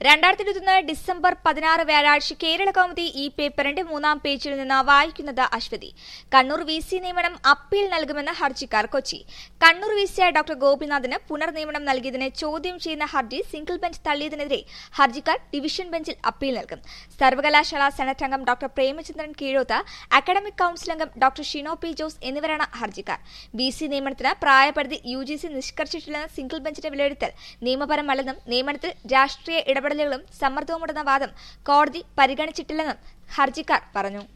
രണ്ടായിരത്തി ഇരുപത്തൊന്ന് ഡിസംബർ പതിനാറ് വ്യാഴാഴ്ച കേരള കൗമുദി ഈ പേപ്പറിന്റെ മൂന്നാം പേജിൽ നിന്ന് വായിക്കുന്നത് അശ്വതി കണ്ണൂർ വി സി നിയമനം അപ്പീൽ നൽകുമെന്ന് ഹർജിക്കാർ കൊച്ചി കണ്ണൂർ വി സിയായ ഡോക്ടർ ഗോപിനാഥിന് പുനർനിയമനം നൽകിയതിനെ ചോദ്യം ചെയ്യുന്ന ഹർജി സിംഗിൾ ബെഞ്ച് തള്ളിയതിനെതിരെ ഹർജിക്കാർ ഡിവിഷൻ ബെഞ്ചിൽ അപ്പീൽ നൽകും സർവകലാശാല സെനറ്റ് അംഗം doctor Premachandran Keezhoth academic council അംഗം ഡോക്ടർ ഷിനോ പി ജോസ് എന്നിവരാണ് ഹർജിക്കാർ ബി സി നിയമനത്തിന് പ്രായപരിധി യു ജി സി നിഷ്കർഷിച്ചിട്ടില്ലെന്ന സിംഗിൾ ബെഞ്ചിന്റെ വിലയിരുത്തൽ നിയമപരമല്ലെന്നും നിയമനത്തിൽ രാഷ്ട്രീയ ഇടപെടലുകളും സമ്മർദ്ദവുമുണ്ടെന്ന വാദം കോടതി പരിഗണിച്ചിട്ടില്ലെന്നും ഹർജിക്കാർ പറഞ്ഞു